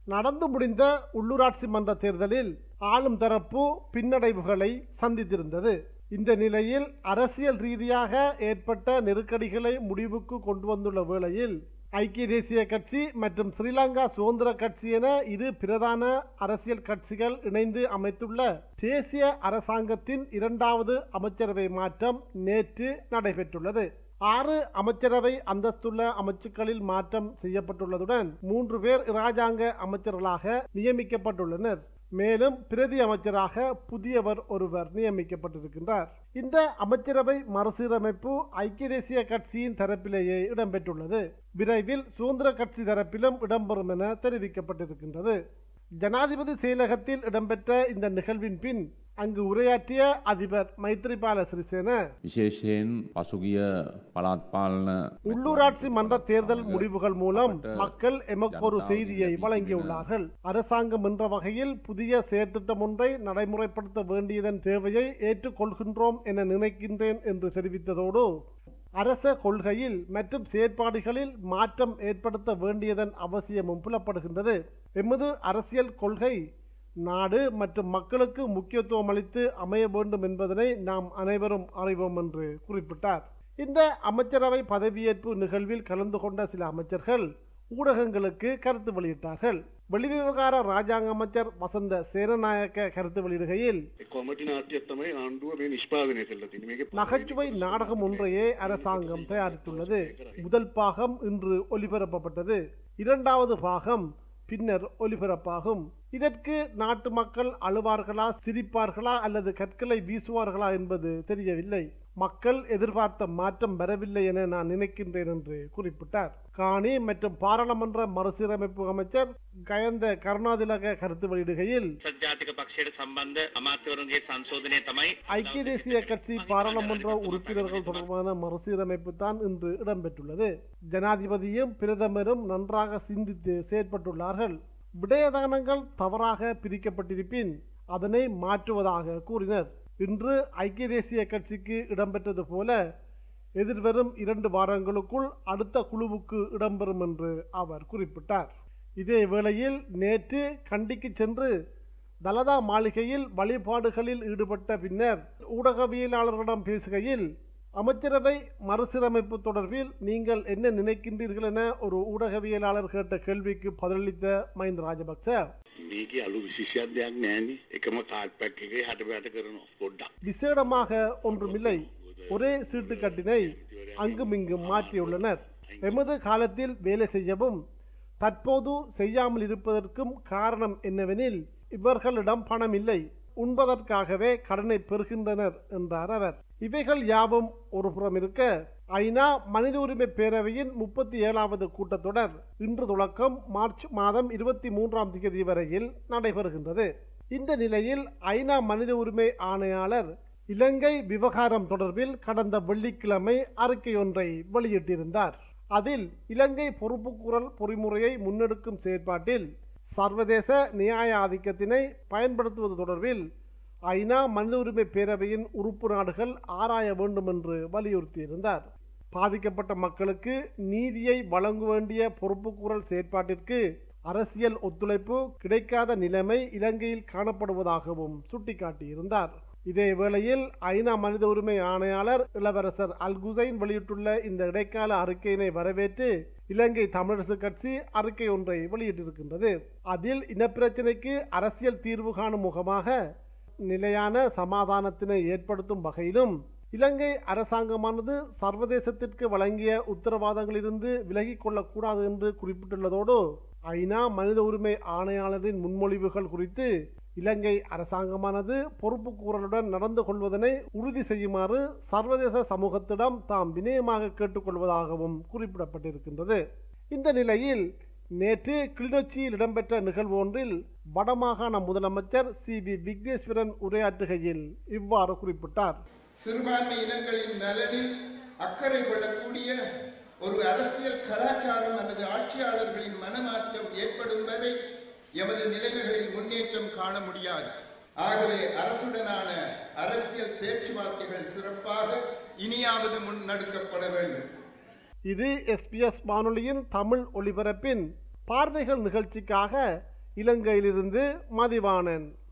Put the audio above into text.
நடந்து முடிந்த உள்ளூராட்சி மன்ற தேர்தலில் ஆளும் தரப்பு பின்னடைவுகளை சந்தித்திருந்தது இந்த நிலையில் அரசியல் ரீதியாக ஏற்பட்ட நெருக்கடிகளை முடிவுக்கு கொண்டு வந்துள்ள வேளையில் ஐக்கிய தேசிய கட்சி மற்றும் ஸ்ரீலங்கா சுதந்திர கட்சி என இரு பிரதான அரசியல் கட்சிகள் இணைந்து அமைத்துள்ள தேசிய அரசாங்கத்தின் இரண்டாவது அமைச்சரவை மாற்றம் நேற்று நடைபெற்றுள்ளது ஆறு அமைச்சரவை அந்தஸ்துள்ள அமைச்சுக்களில் மாற்றம் செய்யப்பட்டுள்ளதுடன் மூன்று பேர் இராஜாங்க அமைச்சர்களாக நியமிக்கப்பட்டுள்ளனர் மேலும் பிரதி அமைச்சராக புதியவர் ஒருவர் நியமிக்கப்பட்டிருக்கின்றார் இந்த அமைச்சரவை மறுசீரமைப்பு ஐக்கிய தேசிய கட்சியின் தரப்பிலேயே இடம்பெற்றுள்ளது விரைவில் சுதந்திர கட்சி தரப்பிலும் இடம்பெறும் என தெரிவிக்கப்பட்டிருக்கின்றது ஜனாதிபதி செயலகத்தில் இடம்பெற்ற இந்த நிகழ்வின் பின் அங்கு உரையாற்றிய அதிபர் மைத்ரிபால சிறிசேன විශේෂයෙන් පසුගිය පළාත් පාලන உள்ளூராட்சி மன்ற தேர்தல் முடிவுகள் மூலம் மக்கள் எமக்கு ஒரு செய்தியை வழங்கியுள்ளார்கள் அரசாங்கம் என்ற வகையில் புதிய செயற்திட்டம் ஒன்றை நடைமுறைப்படுத்த வேண்டியதன் தேவையை ஏற்றுக்கொள்கின்றோம் என நினைக்கின்றேன் என்று தெரிவித்ததோடு அரச கொள்கையில் மற்றும் செயற்பாடுகளில் மாற்றம் ஏற்படுத்த வேண்டியதன் அவசியமும் புலப்படுகின்றது எமது அரசியல் கொள்கை நாடு மற்றும் மக்களுக்கு முக்கியத்துவம் அளித்து அமைய வேண்டும் என்பதனை நாம் அனைவரும் அறிவோம் என்று குறிப்பிட்டார் இந்த அமைச்சரவை பதவியேற்பு நிகழ்வில் கலந்து கொண்ட சில அமைச்சர்கள் ஊடகங்களுக்கு கருத்து வெளியிட்டார்கள் வெளிவிவகார ராஜாங்க அமைச்சர் வசந்த சேனநாயக்க கருத்து வெளியிடுகையில் කොමටි නාට්‍යයක් තමයි ආණ්ඩුව මේ නිෂ්පාදනය කරලා තියෙන්නේ. මේකේ நகைச்சுவை நாடகம் ஒன்றையே அரசாங்கம் தயாரித்துள்ளது முதல் பாகம் இன்று ஒலிபரப்பப்பட்டது இரண்டாவது பாகம் பின்னர் ஒலிபரப்பாகும் இதற்கு நாட்டு மக்கள் அழுவார்களா சிரிப்பார்களா அல்லது கற்களை வீசுவார்களா என்பது தெரியவில்லை மக்கள் எதிர்பார்த்த மாற்றம் வரவில்லை என நான் நினைக்கின்றேன் என்று குறிப்பிட்டார் காணி மற்றும் பாராளுமன்ற மறுசீரமைப்பு அமைச்சர் கயந்த கருணாதிலக கருத்து வெளியிடுகையில் සජාතික පක්ෂයට සම්බන්ධ අමාත්‍යවරුන්ගේ සංශෝධනය තමයි ஐக்கிய தேசிய கட்சி பாராளுமன்ற உறுப்பினர்கள் தொடர்பான மறுசீரமைப்பு தான் இன்று இடம்பெற்றுள்ளது ஜனாதிபதியும் பிரதமரும் நன்றாக சிந்தித்து செயற்பட்டுள்ளார்கள் விடயதானங்கள் தவறாக பிரிக்கப்பட்டிருப்பின் அதனை மாற்றுவதாக கூறினர் இன்று ஐக்கிய தேசிய கட்சிக்கு இடம்பெற்றது போல எதிர்வரும் இரண்டு வாரங்களுக்குள் அடுத்த குழுவுக்கு இடம்பெறும் என்று அவர் குறிப்பிட்டார் இதே வேளையில் நேற்று கண்டிக்கு சென்று தலதா மாளிகையில் வழிபாடுகளில் ஈடுபட்ட பின்னர் ஊடகவியலாளர்களிடம் பேசுகையில் அமைச்சரவை மறுசீரமைப்பு தொடர்பில் நீங்கள் என்ன நினைக்கின்றீர்கள் என ஒரு ஊடகவியலாளர் கேட்ட கேள்விக்கு பதிலளித்த மஹிந்த ராஜபக்ச මේකේ අලු විශේෂයක් දෙයක් නෑනේ. එකම කාඩ් පැක් එකේ හට වැට කරනවා පොඩ්ඩක්. விசேடமாக ஒன்றுமில்லை ஒரே சீட்டுக்கட்டினை அங்கும் இங்கும் மாற்றியுள்ளனர் எமது காலத்தில் வேலை செய்யவும் தற்போது செய்யாமல் இருப்பதற்கும் காரணம் என்னவெனில் இவர்களிடம் பணம் இல்லை உண்பதற்காகவே கடனை பெறுகின்றனர் என்றார் அவர் இவைகள் யாவும் ஒரு புறம் இருக்க ஐநா மனித உரிமை பேரவையின் முப்பத்தி ஏழாவது கூட்டத்தொடர் இன்று தொடக்கம் மார்ச் மாதம் இருபத்தி மூன்றாம் தேதி வரையில் நடைபெறுகின்றது இந்த நிலையில் ஐநா மனித உரிமை ஆணையாளர் இலங்கை விவகாரம் தொடர்பில் கடந்த வெள்ளிக்கிழமை அறிக்கை ஒன்றை வெளியிட்டிருந்தார் அதில் இலங்கை பொறுப்புக்கூறல் பொறிமுறையை முன்னெடுக்கும் செயற்பாட்டில் சர்வதேச நியாய ஆதிக்கத்தினை பயன்படுத்துவது தொடர்பில் ஐநா மனித உரிமை பேரவையின் உறுப்பு நாடுகள் ஆராய வேண்டும் என்று வலியுறுத்தியிருந்தார் பாதிக்கப்பட்ட மக்களுக்கு நீதியை வழங்க வேண்டிய பொறுப்புக்கூறல் செயற்பாட்டிற்கு அரசியல் ஒத்துழைப்பு கிடைக்காத நிலைமை இலங்கையில் காணப்படுவதாகவும் சுட்டிக்காட்டியிருந்தார் இதே வேளையில் ஐநா மனித உரிமை ஆணையாளர் இளவரசர் அல் குசைன் வெளியிட்டுள்ள இந்த இடைக்கால அறிக்கையினை வரவேற்று இலங்கை தமிழரசு கட்சி அறிக்கை ஒன்றை வெளியிட்டிருக்கின்றது அதில் இனப்பிரச்சினைக்கு அரசியல் தீர்வு காணும் முகமாக நிலையான சமாதானத்தினை ஏற்படுத்தும் வகையிலும் இலங்கை அரசாங்கமானது சர்வதேசத்திற்கு வழங்கிய உத்தரவாதங்களிலிருந்து விலகிக் கொள்ளக்கூடாது என்று குறிப்பிட்டுள்ளதோடு ஐநா மனித உரிமை ஆணையாளரின் முன்மொழிவுகள் குறித்து இலங்கை அரசாங்கமானது பொறுப்புக்கூறலுடன் நடந்து கொள்வதனை உறுதி செய்யுமாறு சர்வதேச சமூகத்திடம் தாம் வினயமாக கேட்டுக்கொள்வதாகவும் குறிப்பிடப்பட்டிருக்கின்றது இந்த நிலையில் நேற்று கிளிநொச்சியில் இடம்பெற்ற நிகழ்வு ஒன்றில் வடமாகாண முதலமைச்சர் சி வி விக்னேஸ்வரன் உரையாற்றுகையில் இவ்வாறு குறிப்பிட்டார் சிறுபான்மை இனங்களின் நலனில் அக்கறை கொள்ளக்கூடிய ஒரு அரசியல் கலாச்சாரம் அல்லது ஆட்சியாளர்களின் மனமாற்றம் ஏற்படும் வரை எமது நிலைமைகளில் முன்னேற்றம் காண முடியாது ஆகவே அரசுடனான அரசியல் பேச்சுவார்த்தைகள் சிறப்பாக இனியாவது முன்னெடுக்கப்பட வேண்டும் இது எஸ்பிஎஸ் வானொலியின் தமிழ் ஒலிபரப்பின் பார்வைகள் நிகழ்ச்சிக்காக இலங்கையிலிருந்து மதிவாணன்